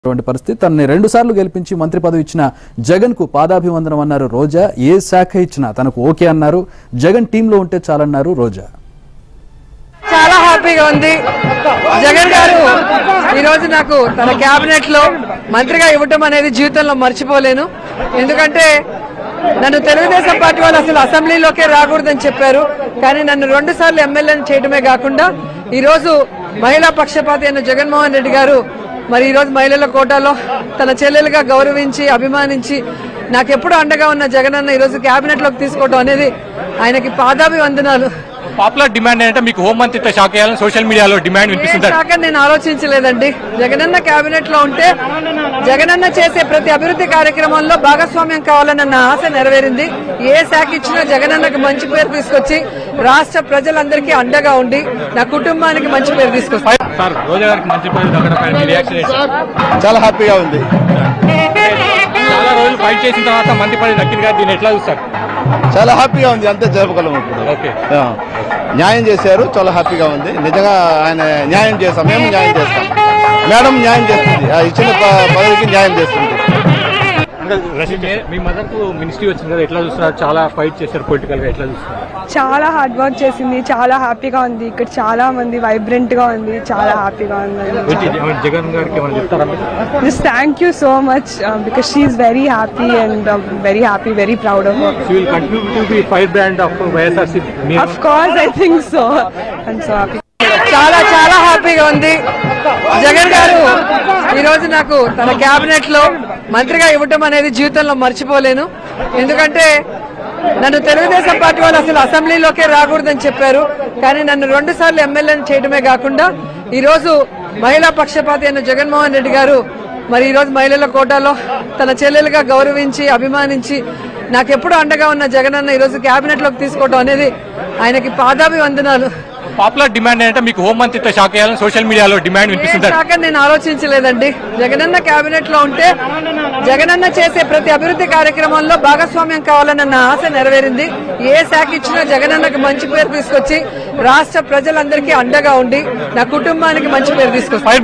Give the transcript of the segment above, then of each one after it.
అటువంటి పరిస్థితి తనని రెండు సార్లు గెలిపించి మంత్రి పదవి ఇచ్చిన జగన్ కు పాదాభివందనం అన్నారు రోజా ఏ శాఖ ఇచ్చినా తనకు ఓకే అన్నారు జగన్ టీంలో ఉంటే చాలన్నారు రోజా చాలా హ్యాపీగా ఉంది జగన్ గారు ఈ రోజు నాకు తన కేబినెట్ లో మంత్రిగా ఇవ్వటం అనేది జీవితంలో మర్చిపోలేను ఎందుకంటే నన్ను తెలుగుదేశం పార్టీ వాళ్ళు అసలు అసెంబ్లీలోకే రాకూడదని చెప్పారు కానీ నన్ను రెండు సార్లు ఎమ్మెల్యేని చేయడమే కాకుండా ఈ రోజు మహిళా పక్షపాతి అయిన జగన్మోహన్ రెడ్డి గారు మరి ఈ రోజు మహిళల కోటాలో తన చెల్లెలుగా గౌరవించి అభిమానించి నాకెప్పుడు అండగా ఉన్న జగనన్న ఈ రోజు కేబినెట్ లోకి తీసుకోవడం అనేది ఆయనకి పాదాభివందనాలు పాపులర్ డిమాండ్ ఏంటంటే మీకు హోం మంత్రిత్వ శాఖ వేయాలని సోషల్ మీడియాలో డిమాండ్ ఏ వినిపిస్తుంది శాఖ నేను ఆలోచించలేదండి జగనన్న కేబినెట్ లో ఉంటే జగనన్న చేసే ప్రతి అభివృద్ధి కార్యక్రమంలో భాగస్వామ్యం కావాలన్న నా ఆశ నెరవేరింది ఏ శాఖ ఇచ్చినా జగనన్నకి మంచి పేరు తీసుకొచ్చి రాష్ట్ర ప్రజలందరికీ అండగా ఉండి నా కుటుంబానికి మంచి పేరు తీసుకొచ్చి సార్ రోజా గారికి మంత్రి పదవి దక్కడం పైన మీ రియాక్షన్ ఏంటి సార్? చాలా హ్యాపీగా ఉంది చాలా రోజులు ఫైట్ చేసిన తర్వాత మంత్రి పదవి దక్కింది కదా దీన్ని ఎట్లా చూస్తారు చాలా హ్యాపీగా ఉంది అంతే జరపగలం ఇప్పుడు ఓకే ఆ, న్యాయం చేశారు చాలా హ్యాపీగా ఉంది నిజంగా ఆయన న్యాయం చేస్తాం మేము న్యాయం చేస్తాం మేడం న్యాయం చేస్తుంది ఆ ఇచ్చిన ప- పదవికి న్యాయం చేస్తుంది రషీద్ మీ మదర్ కు మినిస్ట్రీ వచ్చింది కదా ఎట్లా చూస్తున్నారు చాలా ఫైట్ చేశారు పొలిటికల్ గా ఎట్లా చూస్తున్నారు చాలా హార్డ్ వర్క్ చేసింది చాలా హ్యాపీగా ఉంది ఇక్కడ చాలా మంది వైబ్రెంట్ గా ఉంది చాలా హ్యాపీగా ఉంది వచ్చి ఏమైనా జగన్ గారికి ఏమైనా చెప్తారా మీరు? Just thank you so much because she very happy and very happy very proud of She will continue to be fire brand of YSRC of course I think so and so happy చాలా చాలా హ్యాపీగా ఉంది జగన్ గారు ఈ రోజు నాకు తన cabinet లో మంత్రిగా ఇవ్వటం అనేది జీవితంలో మర్చిపోలేను ఎందుకంటే నన్ను తెలుగుదేశం పార్టీ వాళ్ళు అసలు అసెంబ్లీలోకే రాకూడదని చెప్పారు కానీ నన్ను రెండు సార్లు ఎమ్మెల్యేని చేయడమే కాకుండా ఈ రోజు మహిళా పక్షపాతి అయిన జగన్మోహన్ రెడ్డి గారు మరి ఈ రోజు మహిళల కోటాలో తన చెల్లెలుగా గౌరవించి అభిమానించి నాకెప్పుడు అండగా ఉన్న జగనన్న ఈ రోజు కేబినెట్ లోకి తీసుకోవడం అనేది ఆయనకి పాదాభివందనాలు పాపులర్ డిమాండ్ ఏంటంటే మీకు హోం మంత్రిత్వ శాఖ వేయాలని సోషల్ మీడియాలో డిమాండ్ ఏ వినిపిస్తుంది శాఖ నేను ఆలోచించలేదండి జగనన్న కేబినెట్ లో ఉంటే జగనన్న చేసే ప్రతి అభివృద్ధి కార్యక్రమంలో భాగస్వామ్యం కావాలన్న నా ఆశ నెరవేరింది ఏ శాఖ ఇచ్చినా జగనన్నకి మంచి పేరు తీసుకొచ్చి రాష్ట్ర ప్రజలందరికీ అండగా ఉండి నా కుటుంబానికి మంచి పేరు తీసుకొచ్చి ఫైర్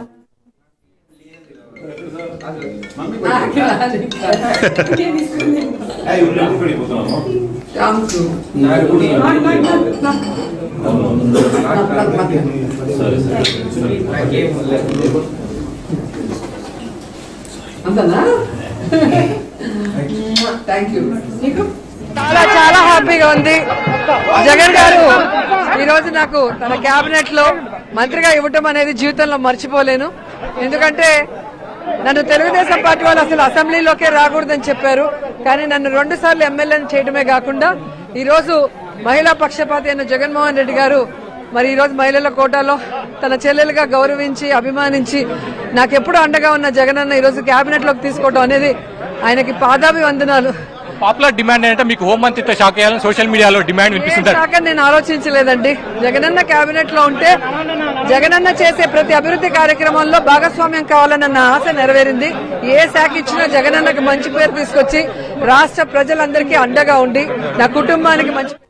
చాలా చాలా హ్యాపీగా ఉంది జగన్ గారు ఈ రోజు నాకు తన కేబినెట్ లో మంత్రిగా ఇవ్వటం అనేది జీవితంలో మర్చిపోలేను ఎందుకంటే నన్ను తెలుగుదేశం పార్టీ వాళ్ళు అసలు అసెంబ్లీలోకే రాకూడదని చెప్పారు కానీ నన్ను రెండు సార్లు ఎమ్మెల్యేని చేయడమే కాకుండా ఈ రోజు మహిళా పక్షపాతి అయిన జగన్మోహన్ రెడ్డి గారు మరి ఈ రోజు మహిళల కోటాలో తన చెల్లెలుగా గౌరవించి అభిమానించి నాకెప్పుడు అండగా ఉన్న జగనన్న ఈ రోజు కేబినెట్ లోకి తీసుకోవడం అనేది ఆయనకి పాదాభివందనాలు పాపులర్ డిమాండ్ ఏంటంటే మీకు హోం మంత్రిత్వ శాఖ వేయాలని సోషల్ మీడియాలో డిమాండ్ ఏ వినిపిస్తుంది శాఖ నేను ఆలోచించలేదండి జగనన్న కేబినెట్ లో ఉంటే జగనన్న చేసే ప్రతి అభివృద్ధి కార్యక్రమంలో భాగస్వామ్యం కావాలన్న నా ఆశ నెరవేరింది ఏ శాఖ ఇచ్చినా జగనన్నకి మంచి పేరు తీసుకొచ్చి రాష్ట్ర ప్రజలందరికీ అండగా ఉండి నా కుటుంబానికి మంచి